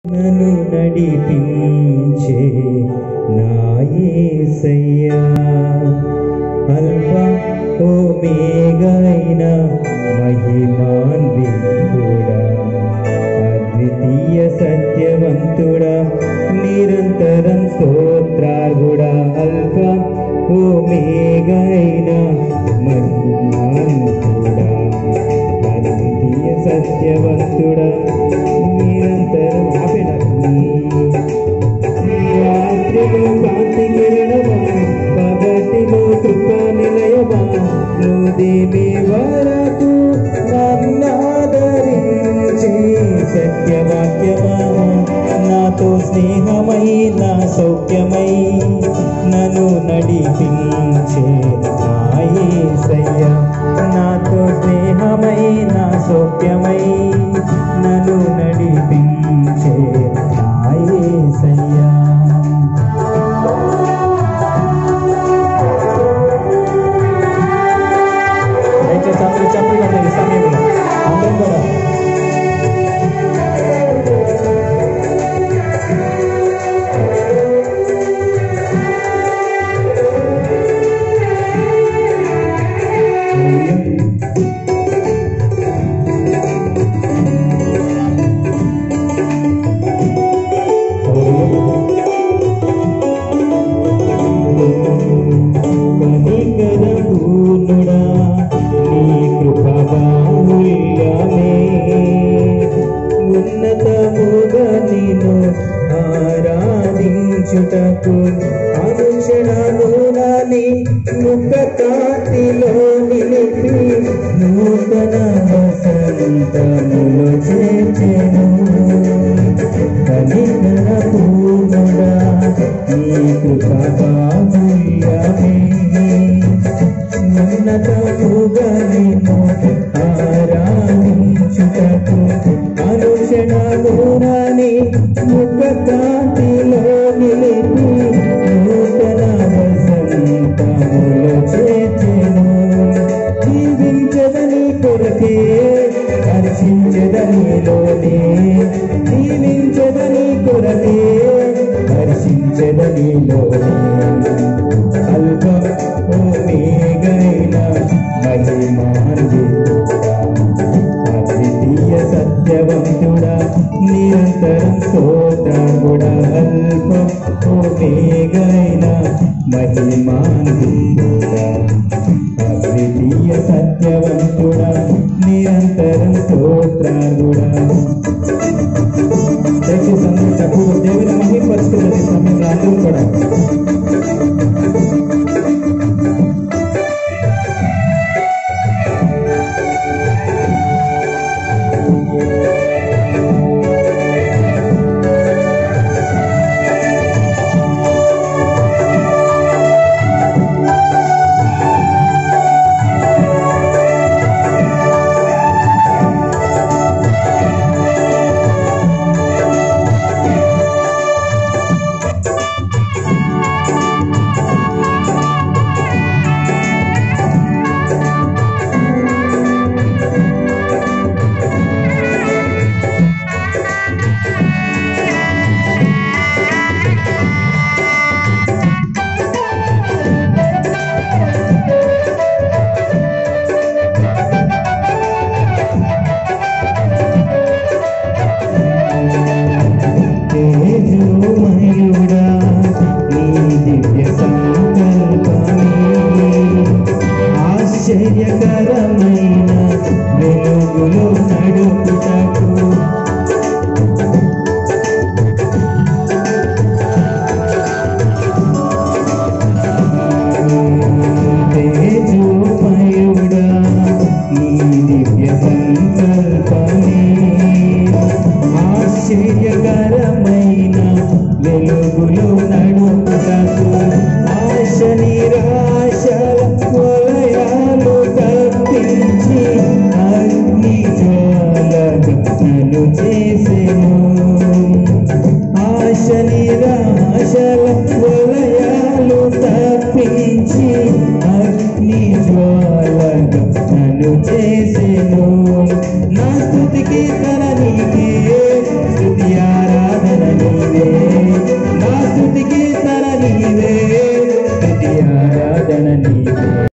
నన్ను నడిపించే నా యేసయ్యా అల్ఫా ఓమేగైన మహిమాన్వితుడా అద్వితీయ సత్యవంతుడా నిరంతరం స్తోత్రాగుడా అల్ఫా ఓమేగైన మహిమాన్వితుడా అద్వితీయ సత్యవంతుడా నిరంతరం ఆపేనా రాత్రిలో కాంతి కిరణమా పగటిలో కృపా నిలయమా నుదిమి వరకు నన్నాదరించి సత్యవాక్యమా నాతో స్నేహమై నా సౌఖ్యమై నన్ను నడిపించే నాయసయ్య నాతో స్నేహమై నా సౌఖ్యమై నన్ను నడిపించే నాయసయ్యా దయచేసి అందరూ చెప్పండి ఈ సమయంలో అందరం కూడా కనికరపూర్ణుడా, నీ కృప బాహుళ్యమే. ఉన్నతముగా నిన్ను ఆరాధించుటకు అనుక్షణమునని ముఖ కాంతిలో నిలిపి నూతన వసంతములో చేర్చెను కనికర పూర్ణుడా నీ కృప బాహుళ్యమే ఉన్నతముగా నిన్ను ఆరాధించుటకు అనుక్షణమునని ముఖ కాంతిలో నిలిపి నూతన వసంతములో చేర్చెను జీవించదని కొరకే హర్షించదనిలోనే జీవించదని కొరకే హర్షించదనిలోనే అల్ప ఓమేగైన మహిమాన్వితుడా అద్వితీయ సత్యవంతుడా నిరంతరం స్తోత్రముడా అల్ప ఓమేగైన మహిమాన్వితుడా అద్వితీయ సత్యవంతుడా నిరంతరం స్తోత్రముడా దయచేసి అందరూ చక్కగా దేవుని మహిమపరుస్తున్న ఈ సమయంలో అందరూ కూడా తేజోమయుడా నీ దివ్య సంకల్పమే ఆశ్చర్యకరమైన వెలుగులో నడుపుటకు తేజోమయుడా నీ దివ్య సంకల్పమే ఆశ్చర్యకరమైన వెలుగులో నడుపుటకు ఆశ నిరాశల వలయాలు తప్పించి అగ్ని జ్వాలకు నన్ను చేసెను ఆశ నిరాశల వలయాలు తప్పించి అగ్ని జ్వాలకు నన్ను చేసెను నా స్థుతికి తన నీకే స్థుతి ఆరాధన నీ